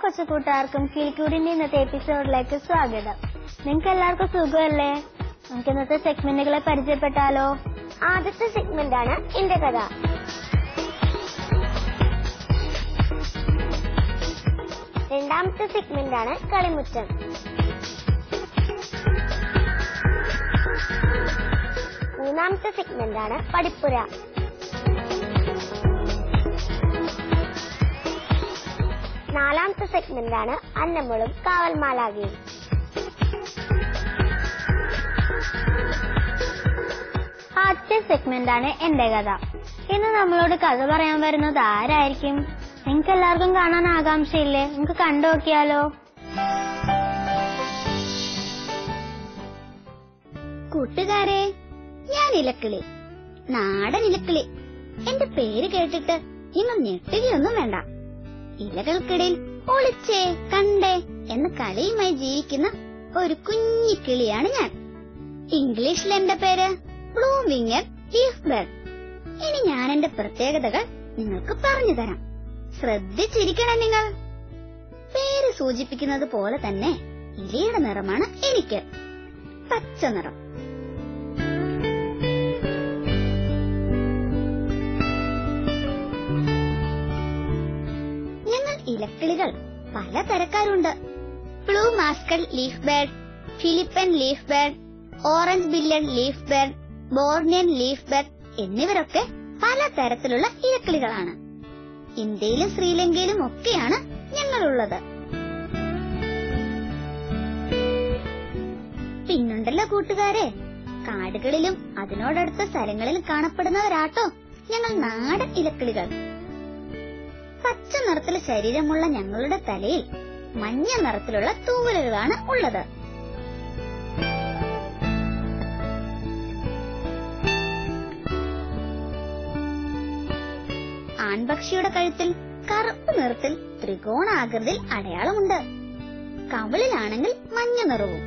കൊച്ചു കൂട്ടുകാർക്കും കിളിക്കൂടിന്റെ ഇന്നത്തെ എപ്പിസോഡിലേക്ക് സ്വാഗതം നിങ്ങൾക്ക് എല്ലാവർക്കും സുഖമല്ലേ നമുക്ക് ഇന്നത്തെ സെഗ്മെന്റുകളെ പരിചയപ്പെട്ടാലോ ആദ്യത്തെ സെഗ്മെന്റ് ആണ് എന്റെ കഥ രണ്ടാമത്തെ സെഗ്മെന്റ് ആണ് കളിമുറ്റം മൂന്നാമത്തെ സെഗ്മെന്റ് ആണ് പഠിപ്പുര നാലാമത്തെ സെഗ്മെന്റ് ആണ് അന്നമ്മളും കാവൽമാലാകയും ആദ്യത്തെ സെഗ്മെന്റ് ആണ് എന്റെ കഥ ഇന്ന് നമ്മളോട് കഥ പറയാൻ വരുന്നത് ആരായിരിക്കും നിങ്ങൾക്ക് എല്ലാവർക്കും കാണാൻ ആകാംക്ഷയില്ലേ നമുക്ക് കണ്ടു നോക്കിയാലോ കൂട്ടുകാരെ ഞാൻ ഇലക്കിളി നാടൻ ഇലക്കിളി എന്റെ പേര് കേട്ടിട്ട് നിങ്ങൾ ഞെട്ടുകയൊന്നും വേണ്ട ഇലകൾക്കിടയിൽ ഒളിച്ചേ കണ്ടേ എന്ന കളിയുമായി ജീവിക്കുന്ന ഒരു കുഞ്ഞി കിളിയാണ് ഞാൻ ഇംഗ്ലീഷിൽ എന്റെ പേര് ബ്ലൂ വിങ്ങർ ലീഫ് ബേർഡ് ഇനി ഞാൻ എന്റെ പ്രത്യേകതകൾ നിങ്ങൾക്ക് പറഞ്ഞു തരാം ശ്രദ്ധിച്ചിരിക്കണം നിങ്ങൾ പേര് സൂചിപ്പിക്കുന്നത് പോലെ തന്നെ ഇലയുടെ നിറമാണ് എനിക്ക് പച്ച നിറം ഞങ്ങൾ ഇലക്കിളികൾ പല തരക്കാരുണ്ട് blue masked leaf bird Philippine leaf bird orange bellied leaf bird Bornean leaf bird എന്നിവരൊക്കെ പല തരത്തിലുള്ള ഇലക്കിളികളാണ് ഇന്ത്യയിലും ശ്രീലങ്കയിലും ഒക്കെയാണ് ഞങ്ങളുള്ളത് പിന്നുണ്ടല്ലോ കൂട്ടുകാരെ കാടുകളിലും അതിനോടടുത്ത സ്ഥലങ്ങളിലും കാണപ്പെടുന്നവരാട്ടോ ഞങ്ങൾ നാടൻ ഇലക്കിളികൾ പച്ച നിറത്തിലെ ശരീരമുള്ള ഞങ്ങളുടെ തലയിൽ മഞ്ഞ നിറത്തിലുള്ള തൂവലുകളാണ് ഉള്ളത് ആൺപക്ഷിയുടെ കഴുത്തിൽ കറുപ്പ് നിറത്തിൽ ത്രികോണാകൃതിയിൽ അടയാളമുണ്ട് കവിളിലാണെങ്കിൽ മഞ്ഞ നിറവും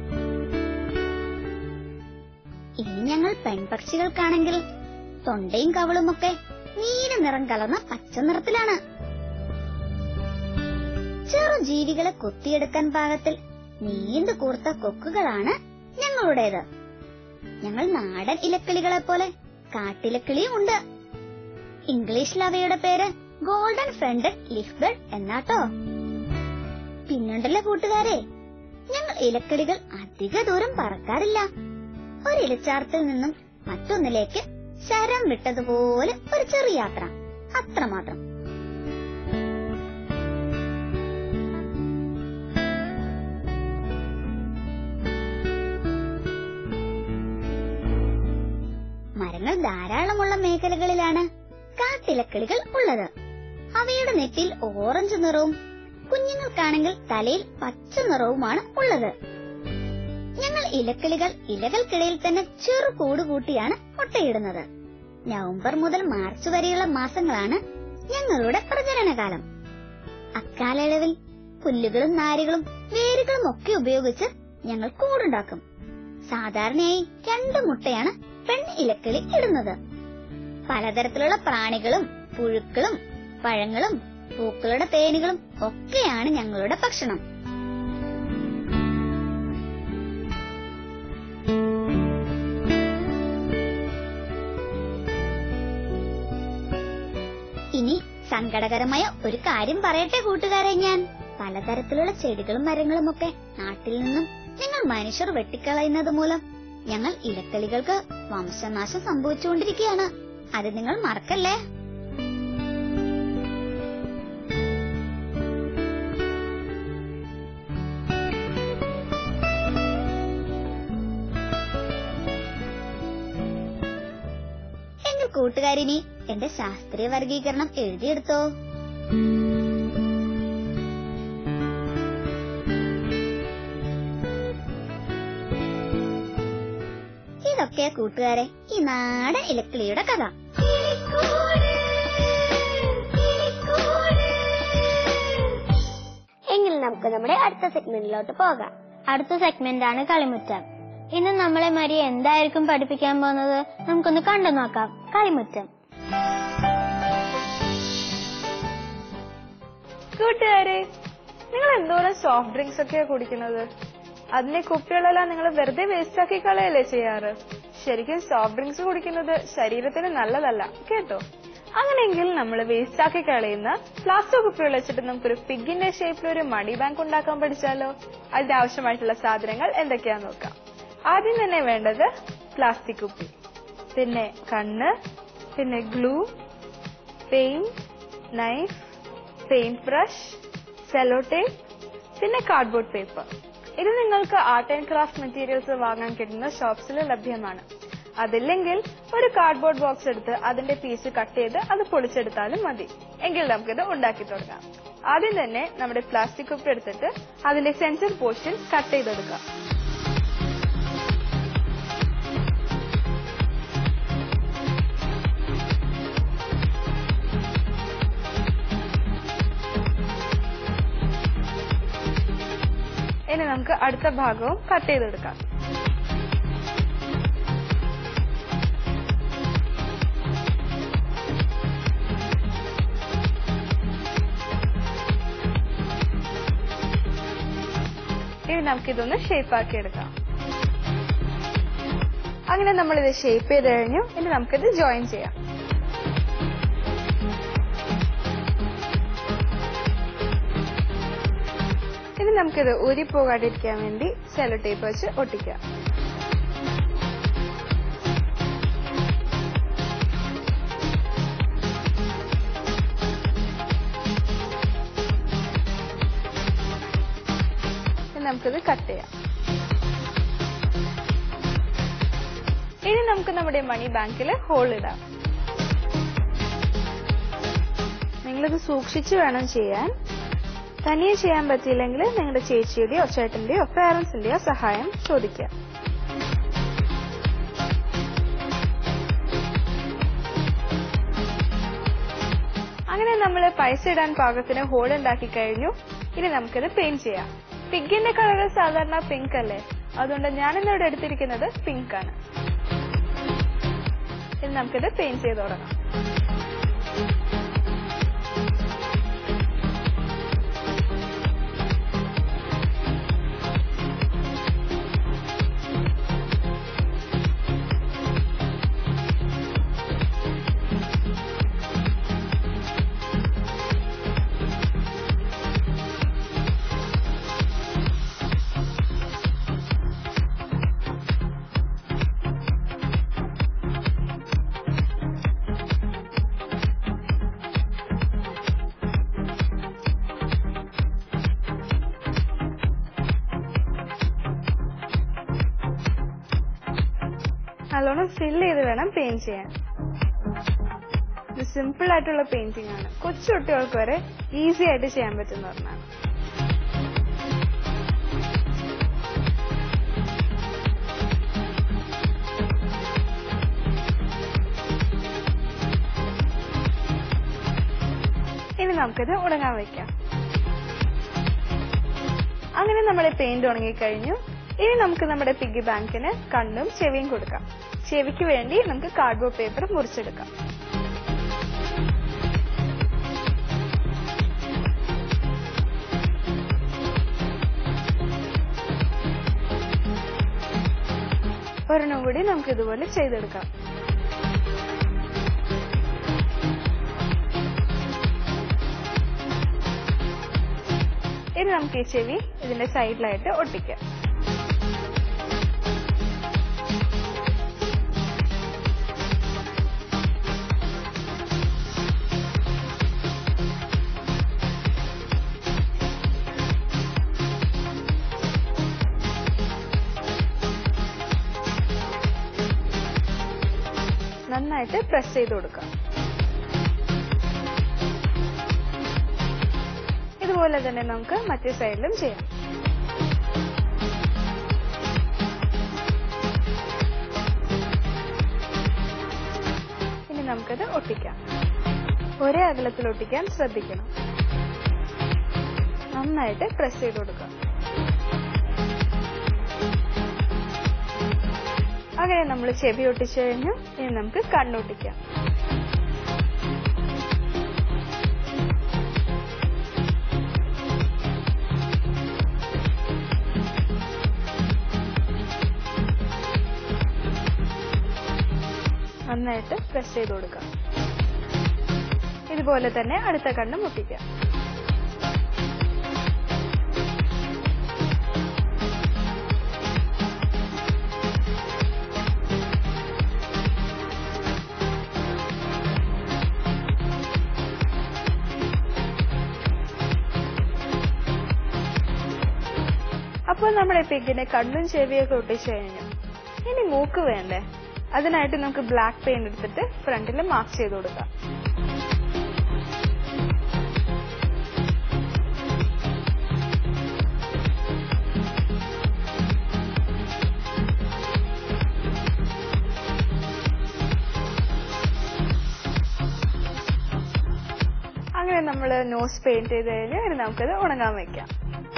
ഇനി ഞങ്ങൾ പെൺപക്ഷികൾക്കാണെങ്കിൽ തൊണ്ടയും കവളുമൊക്കെ നീല നിറം കലർന്ന പച്ച നിറത്തിലാണ് ചെറു ജീവികളെ കൊത്തിയെടുക്കാൻ പാകത്തിൽ നീണ്ടു കൂർത്ത കൊക്കുകളാണ് ഞങ്ങളുടേത് ഞങ്ങൾ നാടൻ ഇലക്കിളികളെ പോലെ കാട്ടിലക്കിളിയും ഉണ്ട് ഇംഗ്ലീഷിൽ അവയുടെ പേര് ഗോൾഡൻ ഫ്രണ്ടഡ് ലിഫ്ബർഡ് എന്നാട്ടോ പിന്നുണ്ടല്ലോ കൂട്ടുകാരെ ഞങ്ങൾ ഇലക്കിളികൾ അധിക ദൂരം പറക്കാറില്ല ഒരു ഇലച്ചാർത്തിൽ നിന്നും മറ്റൊന്നിലേക്ക് ശരം വിട്ടതുപോലെ ഒരു ചെറിയ യാത്ര അത്രമാത്രം മരങ്ങൾ ധാരാളമുള്ള മേഖലകളിലാണ് കാട്ടിലക്കിളികൾ ഉള്ളത് അവയുടെ നെറ്റിയിൽ ഓറഞ്ച് നിറവും കുഞ്ഞുങ്ങൾക്കാണെങ്കിൽ തലയിൽ പച്ച നിറവുമാണ് ഉള്ളത് ഞങ്ങൾ ഇലക്കിളികൾ ഇലകൾക്കിടയിൽ തന്നെ ചെറു കൂട് കൂട്ടിയാണ് മുട്ടയിടുന്നത് നവംബർ മുതൽ മാർച്ച് വരെയുള്ള മാസങ്ങളാണ് ഞങ്ങളുടെ പ്രജനനകാലം അക്കാലയളവിൽ പുല്ലുകളും നാരുകളും വേരുകളും ഒക്കെ ഉപയോഗിച്ച് ഞങ്ങൾ കൂടുണ്ടാക്കും സാധാരണയായി രണ്ട് മുട്ടയാണ് പെൺ ഇലക്കിളി ഇടുന്നത് പലതരത്തിലുള്ള പ്രാണികളും പുഴുക്കളും പഴങ്ങളും പൂക്കളുടെ തേനുകളും ഒക്കെയാണ് ഞങ്ങളുടെ ഭക്ഷണം ഇനി സങ്കടകരമായ ഒരു കാര്യം പറയട്ടെ കൂട്ടുകാരെ ഞാൻ പലതരത്തിലുള്ള ചെടികളും മരങ്ങളും ഒക്കെ നാട്ടിൽ നിന്നും ഞങ്ങൾ മനുഷ്യർ വെട്ടിക്കളയുന്നത് മൂലം ഞങ്ങൾ ഇലക്കളികൾക്ക് വംശനാശം സംഭവിച്ചുകൊണ്ടിരിക്കുകയാണ് അത് നിങ്ങൾ മറക്കല്ലേ എങ്കിൽ കൂട്ടുകാരിനി എന്റെ ശാസ്ത്രീയ വർഗീകരണം എഴുതിയെടുത്തോ ഇതൊക്കെയാ കൂട്ടുകാരെ ഈ നാടൻ ഇലക്കിളിയുടെ കഥ എങ്കിൽ നമുക്ക് നമ്മുടെ അടുത്ത സെഗ്മെന്റിലോട്ട് പോകാം അടുത്ത സെഗ്മെന്റ് ആണ് കളിമുറ്റം ഇന്ന് നമ്മളെ മരി എന്തായിരിക്കും പഠിപ്പിക്കാൻ പോകുന്നത് നമുക്കൊന്ന് കണ്ടു നോക്കാം കളിമുറ്റം കൂട്ടുകാരെ നിങ്ങൾ എന്തോരം സോഫ്റ്റ് ഡ്രിങ്ക്സ് ഒക്കെയാ കുടിക്കുന്നത് അതിനെ കുപ്പികളെല്ലാം നിങ്ങൾ വെറുതെ വേസ്റ്റ് ആക്കി കളയല്ലേ ചെയ്യാറ് ശരിക്കും സോഫ്റ്റ് ഡ്രിങ്ക്സ് കുടിക്കുന്നത് ശരീരത്തിന് നല്ലതല്ല കേട്ടോ അങ്ങനെയെങ്കിൽ നമ്മൾ വേസ്റ്റ് ആക്കി കളയുന്ന പ്ലാസ്റ്റിക് കുപ്പികൾ വെച്ചിട്ട് നമുക്കൊരു പിഗിന്റെ ഷേപ്പിൽ ഒരു മണി ബാങ്ക് ഉണ്ടാക്കാൻ പഠിച്ചാലോ അതിന്റെ ആവശ്യമായിട്ടുള്ള സാധനങ്ങൾ എന്തൊക്കെയാന്ന് നോക്കാം ആദ്യം തന്നെ വേണ്ടത് പ്ലാസ്റ്റിക് കുപ്പി പിന്നെ കണ്ണ് പിന്നെ glue paint knife paint brush cello tape പിന്നെ കാർഡ്ബോർഡ് പേപ്പർ ഇത് നിങ്ങൾക്ക് ആർട്ട് ആൻഡ് ക്രാഫ്റ്റ് മെറ്റീരിയൽസ് വാങ്ങാൻ കിട്ടുന്ന ഷോപ്സിൽ ലഭ്യമാണ് അതില്ലെങ്കിൽ ഒരു കാർഡ്ബോർഡ് ബോക്സ് എടുത്ത് അതിന്റെ പീസ് കട്ട് ചെയ്ത് അത് പൊളിച്ചെടുത്താലും മതി എങ്കിൽ നമുക്കിത് ഉണ്ടാക്കി തുടങ്ങാം ആദ്യം തന്നെ നമ്മുടെ പ്ലാസ്റ്റിക് കുപ്പി എടുത്തിട്ട് അതിന്റെ സെൻസർ പോർഷൻ കട്ട് ചെയ്തെടുക്കാം ഇനി നമുക്ക് അടുത്ത ഭാഗവും കട്ട് ചെയ്തെടുക്കാം ഇനി നമുക്കിതൊന്ന് ഷേപ്പ് ആക്കി എടുക്കാം അങ്ങനെ നമ്മൾ ഇത് ഷേപ്പ് ചെയ്ത് കഴിഞ്ഞു ഇനി നമുക്കിത് ജോയിൻ ചെയ്യാം ഇനി നമുക്കിത് ഊരിപ്പോകാതിരിക്കാൻ വേണ്ടി സെലോ ടേപ്പ് വെച്ച് ഒട്ടിക്കാം ഇനി നമുക്കിത് കട്ട് ചെയ്യാം ഇനി നമുക്ക് നമ്മുടെ മണി ബാങ്കിൽ ഹോൾ ഇടാം നിങ്ങളിത് സൂക്ഷിച്ചു വേണം ചെയ്യാൻ തനിയെ ചെയ്യാൻ പറ്റിയില്ലെങ്കിൽ നിങ്ങളുടെ ചേച്ചിയുടെയോ ചേട്ടന്റെയോ പേരൻസിന്റെയോ സഹായം ചോദിക്കാം അങ്ങനെ നമ്മൾ പൈസ ഇടാൻ പാകത്തിന് ഹോൾ ഉണ്ടാക്കി കഴിഞ്ഞു ഇനി നമുക്കിത് പെയിന്റ് ചെയ്യാം പിഗിന്റെ കളർ സാധാരണ പിങ്ക് അല്ലേ അതുകൊണ്ട് ഞാനിന്നിവിടെ എടുത്തിരിക്കുന്നത് പിങ്ക് ആണ് ഇനി നമുക്കിത് പെയിന്റ് ചെയ്ത് തുടങ്ങാം നല്ലോണം ഫിൽ ചെയ്ത് വേണം പെയിന്റ് ചെയ്യാൻ ഇത് സിമ്പിൾ ആയിട്ടുള്ള പെയിന്റിംഗ് ആണ് കൊച്ചു കുട്ടികൾക്ക് വരെ ഈസി ആയിട്ട് ചെയ്യാൻ പറ്റുന്ന ഒന്നാണ് ഇനി നമുക്കിത് ഉണങ്ങാൻ വെക്കാം അങ്ങനെ നമ്മുടെ പെയിന്റ് ഉണങ്ങിക്കഴിഞ്ഞു ഇനി നമുക്ക് നമ്മുടെ പിഗ്ഗി ബാങ്കിന് കണ്ണും ചെവിയും കൊടുക്കാം ചെവിക്ക് വേണ്ടി നമുക്ക് കാർഡ്ബോർഡ് പേപ്പർ മുറിച്ചെടുക്കാം ഒരെണ്ണം കൂടി നമുക്ക് ഇതുപോലെ ചെയ്തെടുക്കാം ഇനി നമുക്ക് ഈ ചെവി ഇതിന്റെ സൈഡിലായിട്ട് ഒട്ടിക്കാം നന്നായിട്ട് പ്രസ് ചെയ്ത് കൊടുക്കാം ഇതുപോലെ തന്നെ നമുക്ക് മറ്റേ സൈഡിലും ചെയ്യാം ഇനി നമുക്കത് ഒട്ടിക്കാം ഒരേ അകലത്തിൽ ഒട്ടിക്കാൻ ശ്രദ്ധിക്കണം നന്നായിട്ട് പ്രസ് ചെയ്ത് കൊടുക്കാം അങ്ങനെ നമ്മൾ ചെവി ഒട്ടിച്ചു കഴിഞ്ഞു ഇനി നമുക്ക് കണ്ണൊട്ടിക്കാം നന്നായിട്ട് പ്രസ് ചെയ്ത് കൊടുക്കുക ഇതുപോലെ തന്നെ അടുത്ത കണ്ണ് മുട്ടിക്കുക അപ്പോൾ നമ്മുടെ പിഗിന്റെ കണ്ണും ചെവിയൊക്കെ ഒട്ടിച്ചു കഴിഞ്ഞു ഇനി മൂക്ക് വേണ്ടേ അതിനായിട്ട് നമുക്ക് ബ്ലാക്ക് പെയിന്റ് എടുത്തിട്ട് ഫ്രണ്ടിൽ മാർക്ക് ചെയ്ത് കൊടുക്കാം അങ്ങനെ നമ്മൾ നോസ് പെയിന്റ് ചെയ്ത് കഴിഞ്ഞ് ഇനി നമുക്കത് ഉണങ്ങാൻ വെക്കാം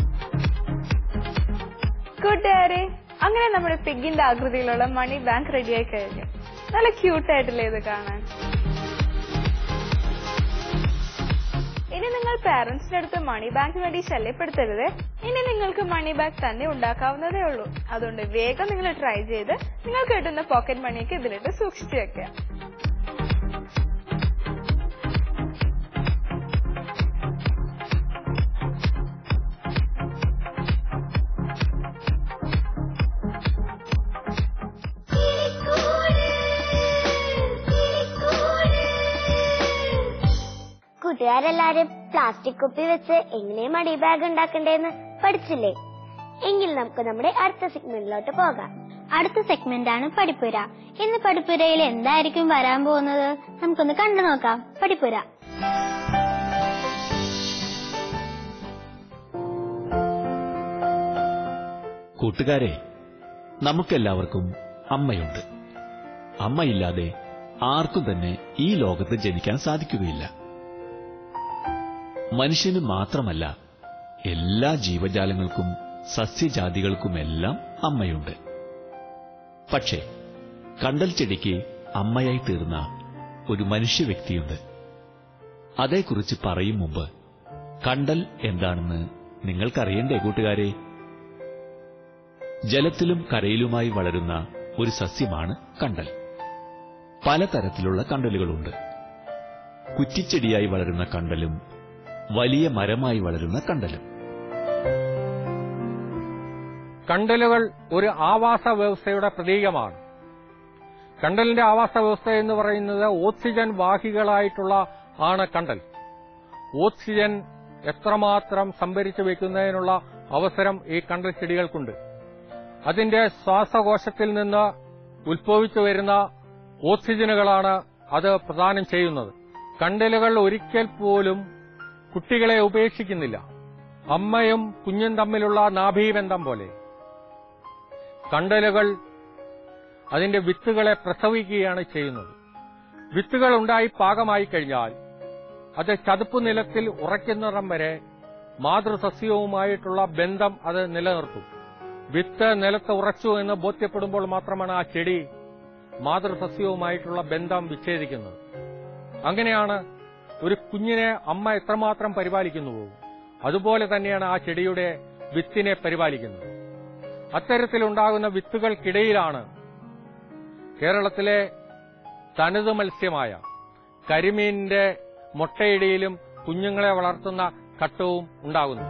കൂട്ടുകാരെ അങ്ങനെ നമ്മുടെ പിഗിന്റെ ആകൃതിയിലുള്ള മണി ബാങ്ക് റെഡിയായി കഴിഞ്ഞു നല്ല ക്യൂട്ട് ആയിട്ടില്ലേ ഇത് കാണാൻ ഇനി നിങ്ങൾ പാരന്റ്സിന്റെ അടുത്ത് മണി ബാങ്ക് വേണ്ടി ശല്യപ്പെടുത്തരുത് ഇനി നിങ്ങൾക്ക് മണി ബാഗ് തന്നെ ഉണ്ടാക്കാവുന്നതേ ഉള്ളൂ അതുകൊണ്ട് വേഗം നിങ്ങൾ ട്രൈ ചെയ്ത് നിങ്ങൾക്ക് കിട്ടുന്ന പോക്കറ്റ് മണിയൊക്കെ ഇതിലിട്ട് സൂക്ഷിച്ചു വെക്കുക കൂട്ടുകാരെല്ലാരും പ്ലാസ്റ്റിക് കുപ്പി വെച്ച് എങ്ങനെ മണി ബാഗ് ഉണ്ടാക്കണ്ടേന്ന് പഠിച്ചില്ലേ എങ്കിൽ നമുക്ക് നമ്മുടെ അടുത്ത സെഗ്മെന്റിലോട്ട് പോകാം അടുത്ത സെഗ്മെന്റ് ആണ് പടിപ്പുര ഇന്ന് പടിപ്പുരയിൽ എന്തായിരിക്കും വരാൻ പോകുന്നത് നമുക്കൊന്ന് കണ്ടു നോക്കാം പടിപ്പുര കൂട്ടുകാരെ നമുക്കെല്ലാവർക്കും അമ്മയുണ്ട് അമ്മയില്ലാതെ ആർക്കും തന്നെ ഈ ലോകത്ത് ജനിക്കാൻ സാധിക്കുകയില്ല മനുഷ്യന് മാത്രമല്ല എല്ലാ ജീവജാലങ്ങൾക്കും സസ്യജാതികൾക്കുമെല്ലാം അമ്മയുണ്ട് പക്ഷേ കണ്ടൽ ചെടിക്ക് അമ്മയായി തീർന്ന ഒരു മനുഷ്യ വ്യക്തിയുണ്ട് അതേക്കുറിച്ച് പറയും മുമ്പ് കണ്ടൽ എന്താണെന്ന് നിങ്ങൾക്കറിയണ്ടേ കൂട്ടുകാരെ ജലത്തിലും കരയിലുമായി വളരുന്ന ഒരു സസ്യമാണ് കണ്ടൽ പലതരത്തിലുള്ള കണ്ടലുകളുണ്ട് കുറ്റിച്ചെടിയായി വളരുന്ന കണ്ടലും വലിയ മരമായി വളരുന്ന കണ്ടലും കണ്ടലുകൾ ഒരു ആവാസ വ്യവസ്ഥയുടെ പ്രതീകമാണ് കണ്ടലിന്റെ ആവാസ വ്യവസ്ഥ എന്ന് പറയുന്നത് ഓക്സിജൻ വാഹികളായിട്ടുള്ള ആണ് കണ്ടൽ ഓക്സിജൻ എത്രമാത്രം സംഭരിച്ചു വെക്കുന്നതിനുള്ള അവസരം ഈ കണ്ടൽ ചെടികൾക്കുണ്ട് അതിന്റെ ശ്വാസകോശത്തിൽ നിന്ന് ഉത്ഭവിച്ചു വരുന്ന ഓക്സിജനുകളാണ് അത് പ്രദാനം ചെയ്യുന്നത് കണ്ടലുകൾ ഒരിക്കൽ പോലും കുട്ടികളെ ഉപേക്ഷിക്കുന്നില്ല അമ്മയും കുഞ്ഞും തമ്മിലുള്ള നാഭീബന്ധം പോലെ കണ്ടലുകൾ അതിന്റെ വിത്തുകളെ പ്രസവിക്കുകയാണ് ചെയ്യുന്നത് വിത്തുകൾ ഉണ്ടായി പാകമായി കഴിഞ്ഞാൽ അത് ചതുപ്പ് നിലത്തിൽ ഉറയ്ക്കുന്നിടം വരെ മാതൃസസ്യവുമായിട്ടുള്ള ബന്ധം അത് നിലനിർത്തും വിത്ത് നിലത്ത് ഉറച്ചു എന്ന് ബോധ്യപ്പെടുമ്പോൾ മാത്രമാണ് ആ ചെടി മാതൃസസ്യവുമായിട്ടുള്ള ബന്ധം വിച്ഛേദിക്കുന്നത് അങ്ങനെയാണ് ഒരു കുഞ്ഞിനെ അമ്മ എത്രമാത്രം പരിപാലിക്കുന്നുവോ അതുപോലെ തന്നെയാണ് ആ ചെടിയുടെ വിത്തിനെ പരിപാലിക്കുന്നത് അത്തരത്തിലുണ്ടാകുന്ന വിത്തുകൾക്കിടയിലാണ് കേരളത്തിലെ തനത് മത്സ്യമായ കരിമീനിന്റെ മുട്ടയിടയിലും കുഞ്ഞുങ്ങളെ വളർത്തുന്ന ഘട്ടവും ഉണ്ടാകുന്നു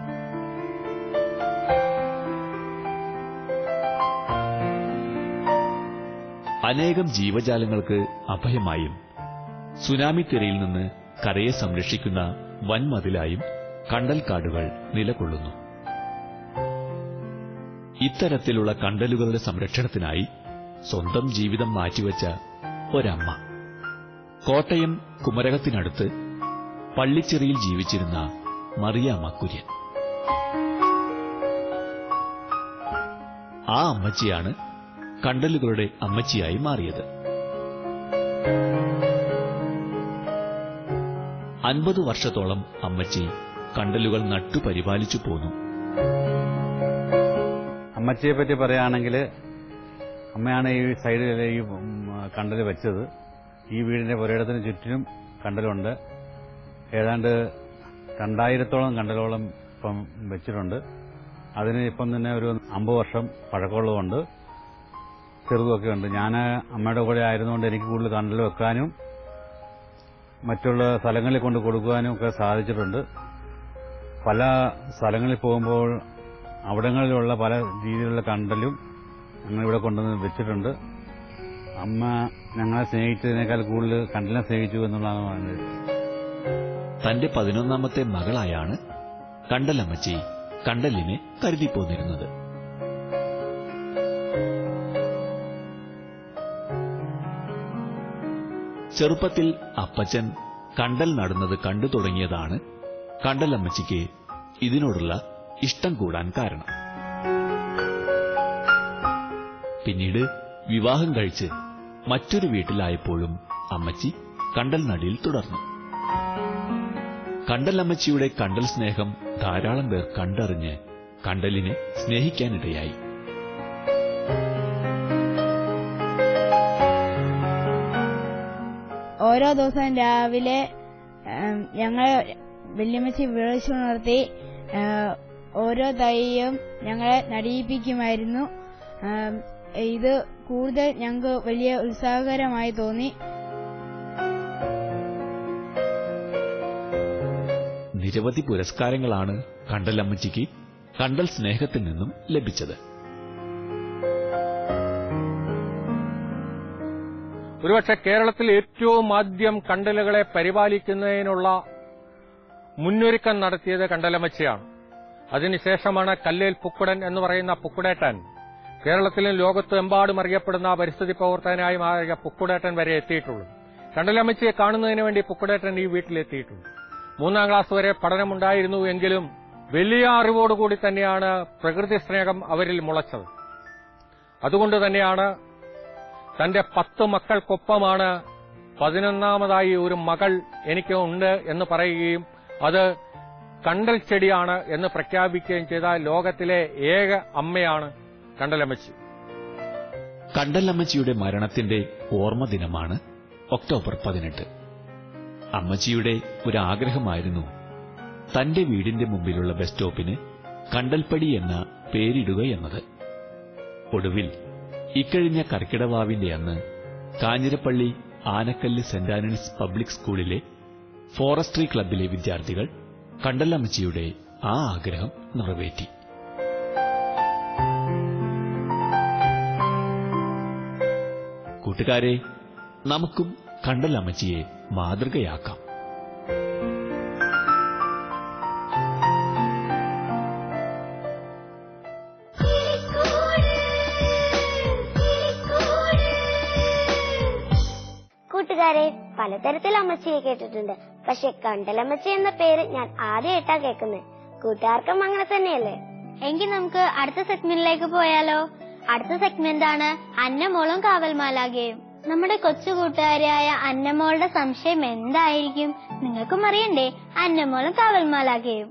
അനേകം ജീവജാലങ്ങൾക്ക് അഭയമായും സുനാമി തിരയിൽ നിന്ന് കരയെ സംരക്ഷിക്കുന്ന വൻമതിലായും കണ്ടൽക്കാടുകൾ നിലകൊള്ളുന്നു ഇത്തരത്തിലുള്ള കണ്ടലുകളുടെ സംരക്ഷണത്തിനായി സ്വന്തം ജീവിതം മാറ്റിവെച്ച ഒരമ്മ കോട്ടയം കുമരകത്തിനടുത്ത് പള്ളിച്ചെറിയിൽ ജീവിച്ചിരുന്ന മറിയാമ്മ കുര്യൻ ആ അമ്മച്ചിയാണ് കണ്ടലുകളുടെ അമ്മച്ചിയായി മാറിയത് അൻപത് വർഷത്തോളം അമ്മച്ചി കണ്ടലുകൾ നട്ടു പരിപാലിച്ചു പോന്നു അമ്മച്ചിയെ പറ്റി പറയുകയാണെങ്കിൽ അമ്മയാണ് ഈ സൈഡിൽ ഈ കണ്ടൽ വെച്ചത് ഈ വീടിന്റെ പുരയിടത്തിന് ചുറ്റിനും കണ്ടലുണ്ട് ഏതാണ്ട് രണ്ടായിരത്തോളം കണ്ടലോളം ഇപ്പം വെച്ചിട്ടുണ്ട് അതിന് ഇപ്പം തന്നെ ഒരു അമ്പത് വർഷം പഴക്കമുള്ളതുകൊണ്ട് ചെറുതുമൊക്കെ ഉണ്ട് ഞാൻ അമ്മയുടെ കൂടെ ആയിരുന്നുകൊണ്ട് എനിക്ക് കൂടുതൽ കണ്ടൽ വെക്കാനും മറ്റുള്ള സ്ഥലങ്ങളിൽ കൊണ്ട് കൊടുക്കുവാനും ഒക്കെ സാധിച്ചിട്ടുണ്ട് പല സ്ഥലങ്ങളിൽ പോകുമ്പോൾ അവിടങ്ങളിലുള്ള പല രീതിയിലുള്ള കണ്ടലും ഞങ്ങൾ ഇവിടെ കൊണ്ടുവന്ന് വെച്ചിട്ടുണ്ട് അമ്മ ഞങ്ങളെ സ്നേഹിച്ചതിനേക്കാൾ കൂടുതൽ കണ്ടലിനെ സ്നേഹിച്ചു എന്നുള്ളതാണ് പറയുന്നത് തന്റെ പതിനൊന്നാമത്തെ മകളായാണ് കണ്ടലമ്മച്ചി കണ്ടലിനെ കരുതിപ്പോന്നിരുന്നത് ചെറുപ്പത്തിൽ അപ്പച്ചൻ കണ്ടൽ നടുന്നത് കണ്ടു തുടങ്ങിയതാണ് കണ്ടലമ്മച്ചിക്ക് ഇതിനോടുള്ള ഇഷ്ടം കൂടാൻ കാരണം പിന്നീട് വിവാഹം കഴിച്ച് മറ്റൊരു വീട്ടിലായപ്പോഴും അമ്മച്ചി കണ്ടൽ നടിയിൽ തുടർന്നു കണ്ടലമ്മച്ചിയുടെ കണ്ടൽ സ്നേഹം ധാരാളം പേർ കണ്ടറിഞ്ഞ് കണ്ടലിനെ സ്നേഹിക്കാനിടയായി ഓരോ ദിവസവും രാവിലെ ഉം, ഞങ്ങൾ വല്യമ്മച്ചി വിളിച്ചുണർത്തി ഏഹ്, ഓരോ തൈയും ഞങ്ങളെ നടിയിപ്പിക്കുമായിരുന്നു ഉം, ഇത് കൂടുതൽ ഞങ്ങൾക്ക് വലിയ ഉത്സാഹകരമായി തോന്നി നിരവധി പുരസ്കാരങ്ങളാണ് കണ്ടലമ്മച്ചിക്ക് കണ്ടൽ സ്നേഹത്തിൽ നിന്നും ലഭിച്ചത് ഒരുപക്ഷെ കേരളത്തിൽ ഏറ്റവും ആദ്യം കണ്ടലുകളെ പരിപാലിക്കുന്നതിനുള്ള മുന്നൊരുക്കം നടത്തിയത് കണ്ടലമച്ചയാണ് അതിനുശേഷമാണ് കല്ലേൽ പുക്കുടൻ എന്ന് പറയുന്ന പുക്കുടേട്ടൻ കേരളത്തിലും ലോകത്തും എമ്പാടും അറിയപ്പെടുന്ന പരിസ്ഥിതി പ്രവർത്തകനായി മാറിയ പുക്കുടേട്ടൻ വരെ എത്തിയിട്ടുള്ളൂ കണ്ടലമ്മച്ചിയെ കാണുന്നതിന് വേണ്ടി പുക്കുടേട്ടൻ ഈ വീട്ടിലെത്തിയിട്ടുണ്ട് മൂന്നാം ക്ലാസ് വരെ പഠനമുണ്ടായിരുന്നു എങ്കിലും വലിയ അറിവോടുകൂടി തന്നെയാണ് പ്രകൃതി സ്നേഹം അവരിൽ മുളച്ചത് അതുകൊണ്ട് തന്നെയാണ് തന്റെ പത്ത് മക്കൾക്കൊപ്പമാണ് പതിനൊന്നാമതായി ഒരു മകൾ എനിക്ക് ഉണ്ട് എന്ന് പറയുകയും അത് കണ്ടൽ ചെടിയാണ് എന്ന് പ്രഖ്യാപിക്കുകയും ചെയ്ത ലോകത്തിലെ ഏക അമ്മയാണ് കണ്ടലമ്മച്ചി കണ്ടലമ്മച്ചിയുടെ മരണത്തിന്റെ ഓർമ്മ ദിനമാണ് ഒക്ടോബർ പതിനെട്ട് അമ്മച്ചിയുടെ ഒരു ആഗ്രഹമായിരുന്നു തന്റെ വീടിന്റെ മുമ്പിലുള്ള ബസ് സ്റ്റോപ്പിന് കണ്ടൽപ്പടി എന്ന പേരിടുക എന്നത് ഒടുവിൽ ഇക്കഴിഞ്ഞ കർക്കിടവാവിന്റെ അന്ന് Kanjirappally Anakkallu Saint Antony's public സ്കൂളിലെ ഫോറസ്ട്രി ക്ലബിലെ വിദ്യാർത്ഥികൾ കണ്ടലമ്മച്ചിയുടെ ആ ആഗ്രഹം നിറവേറ്റി കൂട്ടുകാരെ നമുക്കും കണ്ടലമ്മച്ചിയെ മാതൃകയാക്കാം കൂട്ടുകാരെ പലതരത്തിൽ അമ്മച്ചിയെ കേട്ടിട്ടുണ്ട് പക്ഷെ കണ്ടലമ്മച്ചി എന്ന പേര് ഞാൻ ആദ്യമായിട്ടാ കേൾക്കുന്നത് കൂട്ടുകാർക്കും അങ്ങനെ തന്നെയല്ലേ എങ്കിൽ നമുക്ക് അടുത്ത സെഗ്മെന്റിലേക്ക് പോയാലോ അടുത്ത സെഗ്മെന്റ് ആണ് അന്നമോളും കാവൽമാലാകയും നമ്മുടെ കൊച്ചു കൂട്ടുകാരിയായ അന്നമോളുടെ സംശയം എന്തായിരിക്കും നിങ്ങൾക്കും അറിയണ്ടേ അന്നമോളും കാവൽമാലാകയും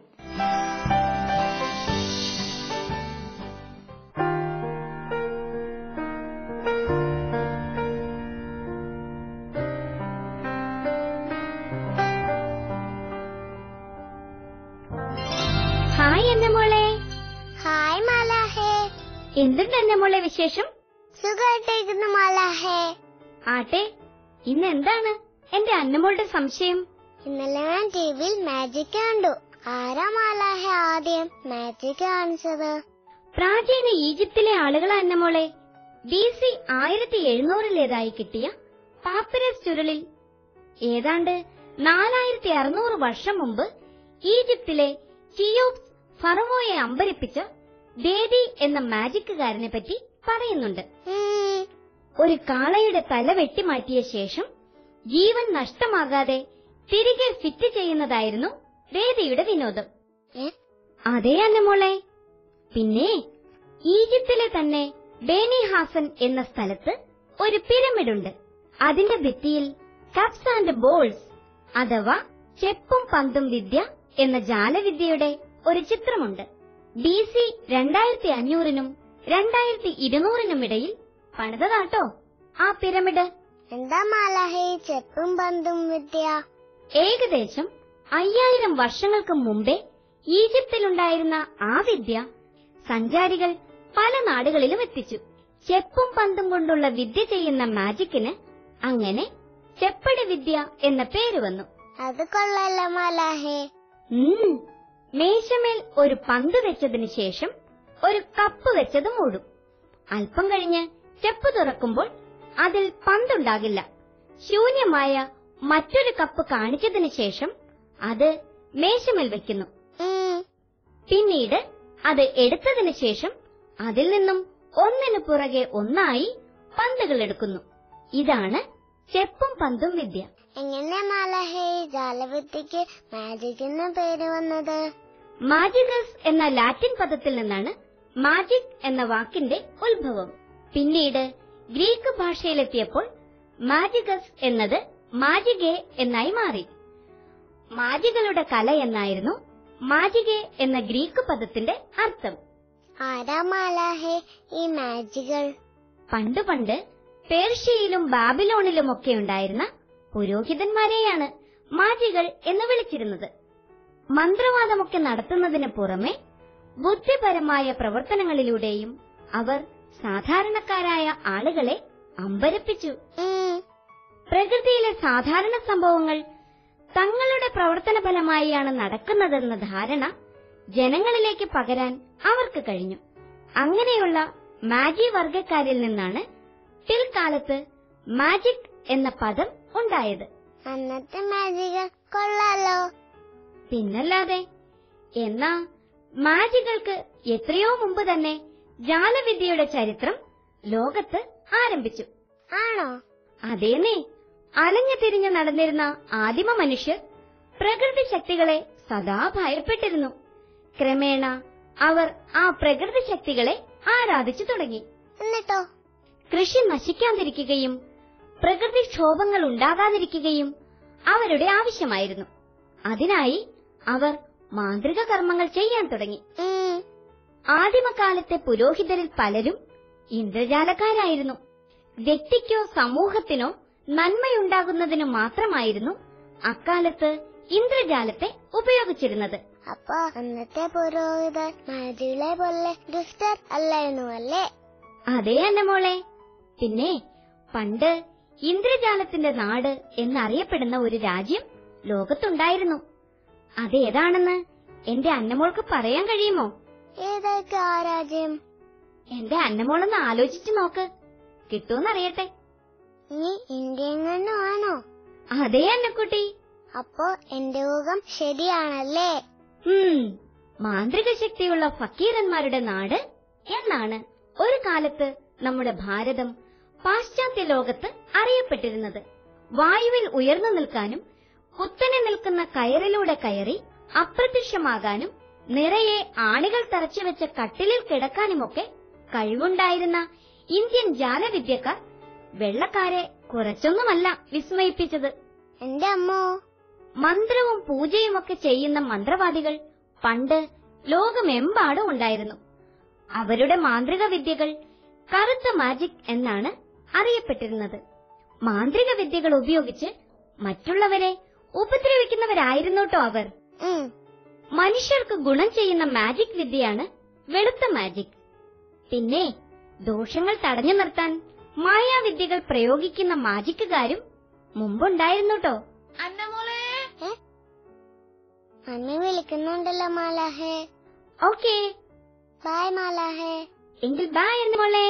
ഹായ് എന്റെ മോളെ ഹായ് മാലാഹേ എന്തുണ്ട് എന്റെ മോളെ വിശേഷം സുഖമായിട്ടിരിക്കുന്നു മാലാഹേ ആട്ടെ ഇന്ന് എന്താണ് എന്റെ അന്നമോളുടെ സംശയം ഇന്നലെ ഞാൻ ടിവിയിൽ മാജിക് കണ്ടു ആരാ മാലാഹെ ആദ്യം മാജിക് കാണിച്ചത് പ്രാചീന ഈജിപ്തിലെ ആളുകളെ അന്നമോളെ ബി സി ആയിരത്തി എഴുന്നൂറിലേതായി കിട്ടിയ പാപ്പിരസ് ചുരുളിൽ ഏതാണ്ട് നാലായിരത്തി അറുന്നൂറ് വർഷം മുമ്പ് ഈജിപ്തിലെ ചിയോപ്സ് ഫറവോയെ അമ്പരിപ്പിച്ച ദേദി എന്ന മാജിക്കുകാരനെ പറ്റി പറയുന്നുണ്ട് ഒരു കാളയുടെ തല വെട്ടിമാറ്റിയ ശേഷം ജീവൻ നഷ്ടമാകാതെ തിരികെ ഫിറ്റ് ചെയ്യുന്നതായിരുന്നു ദേദിയുടെ വിനോദം അതേ അന്നമോളെ പിന്നെ ഈജിപ്തിലെ തന്നെ ബേനിഹാസൻ എന്ന സ്ഥലത്ത് ഒരു പിരമിഡുണ്ട് അതിന്റെ ഭിത്തിയിൽ കപ്സ് ആൻഡ് ബോൾസ് അഥവാ ചെപ്പും പന്തും വിദ്യ എന്ന ജാലവിദ്യയുടെ ഒരു ചിത്രമുണ്ട് ബി സി രണ്ടായിരത്തി അഞ്ഞൂറിനും രണ്ടായിരത്തി ഇരുന്നൂറിനും ഇടയിൽ പണിതതാട്ടോ ആ പിരമിഡ് എന്താ മാലാഹി ചെപ്പും പന്തും വിദ്യ ഏകദേശം അയ്യായിരം വർഷങ്ങൾക്ക് മുമ്പേ ഈജിപ്തിലുണ്ടായിരുന്ന ആ വിദ്യ സഞ്ചാരികൾ പല നാടുകളിലും എത്തിച്ചു ചെപ്പും പന്തും കൊണ്ടുള്ള വിദ്യ ചെയ്യുന്ന മാജിക്കിന് അങ്ങനെ ചെപ്പടി വിദ്യ എന്ന പേര് വന്നു അത് കൊള്ളാലോ മാലാഹേ ഉം. മേശമേൽ ഒരു പന്ത് വെച്ചതിന് ശേഷം ഒരു കപ്പ് വെച്ചത് മൂടും അല്പം കഴിഞ്ഞ് ചെപ്പ് തുറക്കുമ്പോൾ അതിൽ പന്തുണ്ടാകില്ല ശൂന്യമായ മറ്റൊരു കപ്പ് കാണിച്ചതിന് ശേഷം അത് മേശമേൽ വെക്കുന്നു ഉം. പിന്നീട് അത് എടുത്തതിന് ശേഷം അതിൽ നിന്നും ഒന്നിനു പുറകെ ഒന്നായി പന്തുകൾ എടുക്കുന്നു ഇതാണ് ചെപ്പും പന്തും വിദ്യ എങ്ങനെ മാലാഹേ ഈ ജാലവിദ്യക്ക് മാജിക് എന്ന പേര് വന്നത് മാജികസ് എന്ന ലാറ്റിൻ പദത്തിൽ നിന്നാണ് മാജിക് എന്ന വാക്കിന്റെ ഉത്ഭവം പിന്നീട് ഗ്രീക്ക് ഭാഷയിലെത്തിയപ്പോൾ മാജികസ് എന്നത് മാജികെ എന്നായി മാറി മാജികളുടെ കല എന്നായിരുന്നു മാജികെ എന്ന ഗ്രീക്ക് പദത്തിന്റെ അർത്ഥം ആരാ മാലാഹേ ഈ മാജികൾ പണ്ട് പണ്ട് പേർഷ്യയിലും ബാബിലോണിലുമൊക്കെ ഉണ്ടായിരുന്ന പുരോഹിതന്മാരെയാണ് മാജികൾ എന്ന് വിളിച്ചിരുന്നത് മന്ത്രവാദമൊക്കെ നടത്തുന്നതിന് പുറമെ ബുദ്ധിപരമായ പ്രവർത്തനങ്ങളിലൂടെയും അവർ സാധാരണക്കാരായ ആളുകളെ അമ്പരപ്പിച്ചു ഉം. പ്രകൃതിയിലെ സാധാരണ സംഭവങ്ങൾ തങ്ങളുടെ പ്രവർത്തന ഫലമായാണ് നടക്കുന്നതെന്ന ധാരണ ജനങ്ങളിലേക്ക് പകരാൻ അവർക്ക് കഴിഞ്ഞു അങ്ങനെയുള്ള മാജി വർഗക്കാരിൽ നിന്നാണ് പിൽക്കാലത്ത് മാജിക് എന്ന പദം ഉണ്ടായത് അന്നത്തെ മാജികൾ കൊള്ളാലോ പിന്നല്ലാതെ എന്നാ മാജികൾക്ക് എത്രയോ മുമ്പ് തന്നെ ജാലവിദ്യയുടെ ചരിത്രം ലോകത്ത് ആരംഭിച്ചു ആണോ അതേന്നേ അലഞ്ഞു തിരിഞ്ഞു നടന്നിരുന്ന ആദിമ മനുഷ്യർ പ്രകൃതി ശക്തികളെ സദാ ഭയപ്പെട്ടിരുന്നു ക്രമേണ അവർ ആ പ്രകൃതി ശക്തികളെ ആരാധിച്ചു തുടങ്ങി എന്നിട്ടോ കൃഷി നശിക്കാതിരിക്കുകയും പ്രകൃതിക്ഷോഭങ്ങൾ ഉണ്ടാകാതിരിക്കുകയും അവരുടെ ആവശ്യമായിരുന്നു അതിനായി അവർ മാന്ത്രിക കർമ്മങ്ങൾ ചെയ്യാൻ തുടങ്ങി ഉം. ആദിമകാലത്തെ പുരോഹിതരിൽ പലരും ഇന്ദ്രജാലക്കാരായിരുന്നു വ്യക്തിക്കോ സമൂഹത്തിനോ നന്മയുണ്ടാകുന്നതിനു മാത്രമായിരുന്നു അക്കാലത്ത് ഇന്ദ്രജാലത്തെ ഉപയോഗിച്ചിരുന്നത് അപ്പൊ അന്നത്തെ പുരോഹിതർ മാജികളെ പോലെ ദുഷ്ടർ അല്ലായിരുന്നു അല്ലേ അതേ അന്നമോളെ പിന്നെ പണ്ട് ഇന്ദ്രജാലത്തിന്റെ നാട് എന്നറിയപ്പെടുന്ന ഒരു രാജ്യം ലോകത്തുണ്ടായിരുന്നു അതേതാണെന്ന് എന്റെ അന്നമോൾക്ക് പറയാൻ കഴിയുമോ ഏതൊക്കെ ആ രാജ്യം എന്റെ അന്നമോളൊന്ന് ആലോചിച്ചു നോക്ക് കിട്ടുമെന്നറിയട്ടെ നീ ഇന്ത്യൻ ആണോ അതേ അന്നക്കുട്ടി അപ്പോ എന്റെ ഊഹം ശരിയാണല്ലേ ഉം മാന്ത്രിക ശക്തിയുള്ള ഫക്കീരന്മാരുടെ നാട് എന്നാണ് ഒരു കാലത്ത് നമ്മുടെ ഭാരതം പാശ്ചാത്യ ലോകത്ത് അറിയപ്പെട്ടിരുന്നത് വായുവിൽ ഉയർന്നു നിൽക്കാനും കുത്തനെ നിൽക്കുന്ന കയറിലൂടെ കയറി അപ്രത്യക്ഷമാകാനും നിറയെ ആണികൾ തറച്ചുവെച്ച കട്ടിലിൽ കിടക്കാനുമൊക്കെ കഴിവുണ്ടായിരുന്ന ഇന്ത്യൻ ജാലവിദ്യക്കാർ വെള്ളക്കാരെ കുറച്ചൊന്നുമല്ല വിസ്മയിപ്പിച്ചത് എന്റെ അമ്മോ മന്ത്രവും പൂജയുമൊക്കെ ചെയ്യുന്ന മന്ത്രവാദികൾ പണ്ട് ലോകമെമ്പാടും ഉണ്ടായിരുന്നു അവരുടെ മാന്ത്രിക വിദ്യകൾ കറുത്ത മാജിക് എന്നാണ് അറിയപ്പെട്ടിരുന്നത് മാന്ത്രിക വിദ്യകൾ ഉപയോഗിച്ച് മറ്റുള്ളവരെ ഉപദ്രവിക്കുന്നവരായിരുന്നോട്ടോ അവർ ഉം. മനുഷ്യർക്ക് ഗുണം ചെയ്യുന്ന മാജിക് വിദ്യയാണ് വെളുത്ത മാജിക് പിന്നെ ദോഷങ്ങൾ തടഞ്ഞു നിർത്താൻ മായാവിദ്യകൾ പ്രയോഗിക്കുന്ന മാജിക്കുകാരും മുമ്പുണ്ടായിരുന്നുട്ടോ ഏ? അമ്മ വിളിക്കുന്നുണ്ടല്ലോ മാലാഹേ ഓക്കേ ബായ് മാലാഹേ എങ്കിൽ ബായ് എന്ന് മോളെ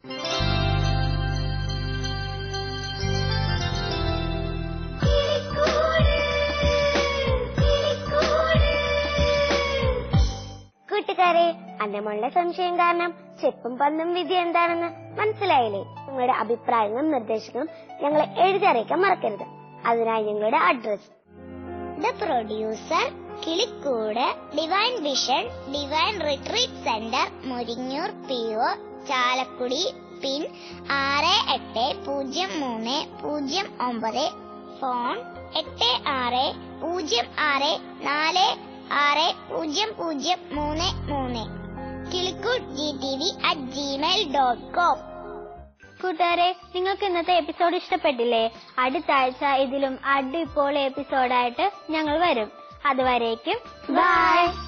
കൂട്ടുകാരെ അന്നമ്മളുടെ സംശയം കാരണം ചെപ്പും പന്തും വിധി എന്താണെന്ന് മനസ്സിലായില്ലേ നിങ്ങളുടെ അഭിപ്രായങ്ങളും നിർദ്ദേശങ്ങളും ഞങ്ങളെ എഴുതി അറിയിക്കാൻ മറക്കരുത് അതിനായി ഞങ്ങളുടെ address the producer Kilikkoodu divine vision divine retreat centre Muringoor P O Chalakudy pin ആറ് എട്ട് പൂജ്യം മൂന്ന് പൂജ്യം ഒമ്പത് ഫോൺ എട്ട് ആറ് പൂജ്യം ആറ് നാല് ആറ് പൂജ്യം പൂജ്യം മൂന്ന് മൂന്ന് Kilikkoottu G T V at Gmail dot com കൂട്ടുകാരെ നിങ്ങൾക്ക് ഇന്നത്തെ എപ്പിസോഡ് ഇഷ്ടപ്പെട്ടില്ലേ അടുത്ത ആഴ്ച ഇതിലും അടിപൊളി എപ്പിസോഡായിട്ട് ഞങ്ങൾ വരും അതുവരേക്കും ബൈ